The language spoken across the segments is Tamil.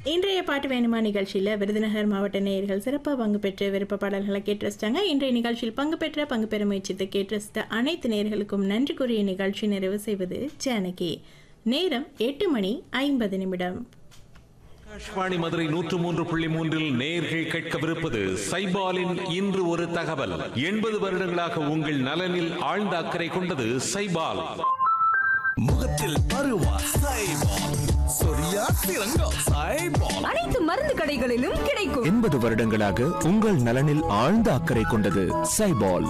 இன்றைய பாட்டு வேணுமா நிகழ்ச்சியில் விருதுநகர் மாவட்ட நேயர்கள் சிறப்பாக பங்கு பெற்று விருப்ப பாடல்களை கேட்டு ரசித்தாங்க இன்றைய நிகழ்ச்சியில் பங்கு பெற்ற பங்கு பெற முயற்சித்து கேட்டு ரசித்த அனைத்து நேயர்களுக்கும் நன்றி கூறிய நிகழ்ச்சி நிறைவு செய்வது ஜானகி நேரம் எட்டு மணி ஐம்பது நிமிடம் ஆகாஷ்வாணி மதுரை நூற்று மூன்று புள்ளி மூன்றில் நேர்கள் கேட்கவிருப்பது சைபாலின் இன்று ஒரு தகவல் எண்பது வருடங்களாக உங்கள் நலனில் ஆழ்ந்த அக்கறை கொண்டது சைபால் முகத்தில் பருவா சைபால் சொரியா சிறங்கம் சைபால் அனைத்து மருந்து கடைகளிலும் கிடைக்கும் எண்பது வருடங்களாக உங்கள் நலனில் ஆழ்ந்த அக்கறை கொண்டது சைபால்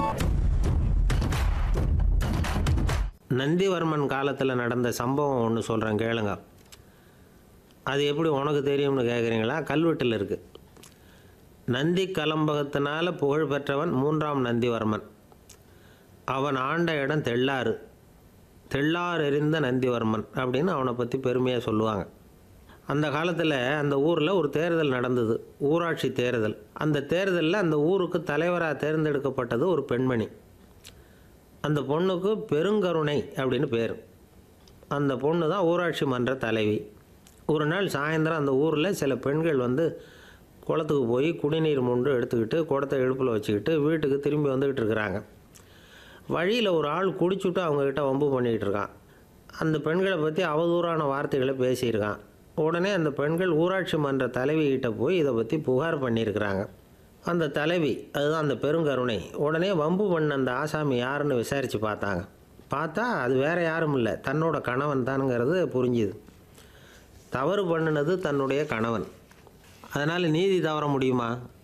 நந்திவர்மன் காலத்தில் நடந்த சம்பவம் ஒன்று சொல்கிறேன் கேளுங்க அது எப்படி உனக்கு தெரியும்னு கேட்குறீங்களா கல்வெட்டில் இருக்குது நந்தி கலம்பகத்தினால புகழ் பெற்றவன் மூன்றாம் நந்திவர்மன் அவன் ஆண்ட இடம் தெள்ளாறு தெள்ளார் எறிந்த நந்திவர்மன் அப்படின்னு அவனை பற்றி பெருமையாக சொல்லுவாங்க அந்த காலத்தில் அந்த ஊரில் ஒரு தேர்தல் நடந்தது ஊராட்சி தேர்தல் அந்த தேர்தலில் அந்த ஊருக்கு தலைவராக தேர்ந்தெடுக்கப்பட்டது ஒரு பெண்மணி அந்த பொண்ணுக்கு பெருங்கருணை அப்படின்னு பேர் அந்த பொண்ணு தான் ஊராட்சி மன்ற தலைவி ஒரு நாள் சாயந்தரம் அந்த ஊரில் சில பெண்கள் வந்து குளத்துக்கு போய் குடிநீர் மொண்டு எடுத்துக்கிட்டு குடத்தை இடுப்பில் வச்சுக்கிட்டு வீட்டுக்கு திரும்பி வந்துக்கிட்டு இருக்கிறாங்க வழியில் ஒரு ஆள் குடிச்சுட்டு அவங்கக்கிட்ட வம்பு பண்ணிக்கிட்டு இருக்கான் அந்த பெண்களை பற்றி அவதூறான வார்த்தைகளை பேசியிருக்கான் உடனே அந்த பெண்கள் ஊராட்சி மன்ற தலைவிகிட்ட போய் இதை பற்றி புகார் பண்ணியிருக்கிறாங்க அந்த தலைவி அதுதான் அந்த பெருங்கருணை உடனே வம்பு பண்ண அந்த ஆசாமி யாருன்னு விசாரித்து பார்த்தாங்க பார்த்தா அது வேற யாரும் இல்லை தன்னோட கணவன் தானுங்கிறது புரிஞ்சுது தவறு பண்ணினது தன்னுடைய கணவன் அதனால் நீதி தவற முடியுமா